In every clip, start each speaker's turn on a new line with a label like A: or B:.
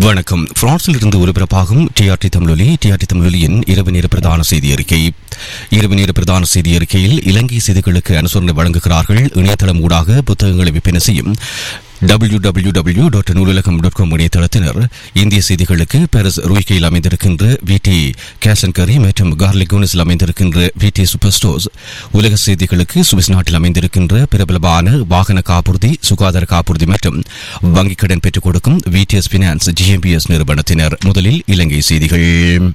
A: வணக்கம் பிரான்சில் இருந்து ஒலிபரப்பாகும் டிஆர்டி தமிழொலி டிஆர்டி தமிழொலியின் இரவு நேர பிரதான செய்தி அறிக்கை இரவு நேர பிரதான செய்தி அறிக்கையில் இலங்கை செய்திகளுக்கு அனுசரணை வழங்குகிறார்கள் இணையதளம் ஊடாக புத்தகங்களை விற்பனை செய்யும் W W W dot Noolagam dot com இணையதளத்தினர் இந்திய செய்திகளுக்கு பாரிஸ் ரூய்கையில் அமைந்திருக்கின்ற விடி கேசன்கரி மற்றும் கார்லிகோனிஸில் அமைந்திருக்கின்ற விடி சூப்பர் ஸ்டோர்ஸ் உலக செய்திகளுக்கு சுவிஸ் நாட்டில் அமைந்திருக்கின்ற பிரபலமான வாகன காப்புறுதி சுகாதார காப்புறுதி மற்றும் வங்கிக் கடன் பெற்றுக் கொடுக்கும் விடிஎஸ் பினான்ஸ் ஜிஎம்பிஎஸ் நிறுவனத்தினர் முதலில் இலங்கை செய்திகள்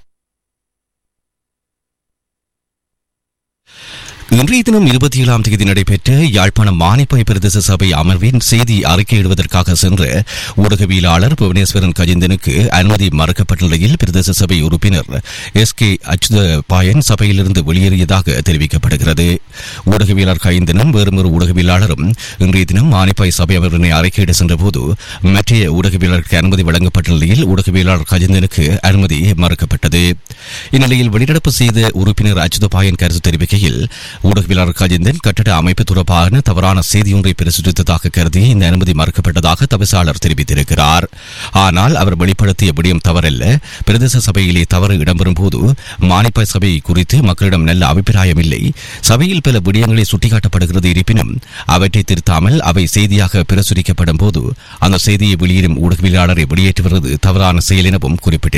A: இன்றைய தினம் இருபத்தி ஏழாம் தேதி நடைபெற்ற யாழ்ப்பாணம் மானிப்பாய் பிரதேச சபை அமர்வின் செய்தி அறிக்கையிடுவதற்காக சென்ற ஊடகவியலாளர் புவனேஸ்வரன் கஜேந்தனுக்கு அனுமதி மறுக்கப்பட்ட நிலையில் பிரதேச சபை உறுப்பினர் எஸ் கே அச்சுத பாயன் சபையிலிருந்து வெளியேறியதாக தெரிவிக்கப்படுகிறது ஊடகவியலாளர் கஜேந்தனும் வேறுமொரு ஊடகவியலாளரும் இன்றைய தினம் மானிப்பாய் சபை அமர்வினை அறிக்கையிட சென்றபோது மற்ற ஊடகவியலாளருக்கு அனுமதி வழங்கப்பட்ட நிலையில் ஊடகவியலாளர் கஜேந்தனுக்கு அனுமதி மறுக்கப்பட்டது இந்நிலையில் வெளிநடப்பு செய்த உறுப்பினர் அச்சுத பாயன் கருத்து தெரிவிக்கையில் ஊடகவியலாளர் கஜேந்தன் கட்டட அமைப்பு தொடர்பான தவறான செய்தியொன்றை பிரசுரித்ததாக கருதி இந்த அனுமதி மறுக்கப்பட்டதாக தவிசாளர் தெரிவித்திருக்கிறார் ஆனால் அவர் வெளிப்படுத்திய விடயம் தவறல்ல பிரதேச சபையிலே தவறு இடம்பெறும் போது மானிப்பாய் சபை குறித்து மக்களிடம் நல்ல அபிப்பிராயம் இல்லை சபையில் பல விடயங்களை சுட்டிக்காட்டப்படுகிறது இருப்பினும் அவற்றை திருத்தாமல் அவை செய்தியாக பிரசுரிக்கப்படும் போது அந்த செய்தியை வெளியிடும் ஊடகவியலாளரை வெளியேற்றுவது தவறான செயல் எனவும் குறிப்பிட்டிருக்கிறார்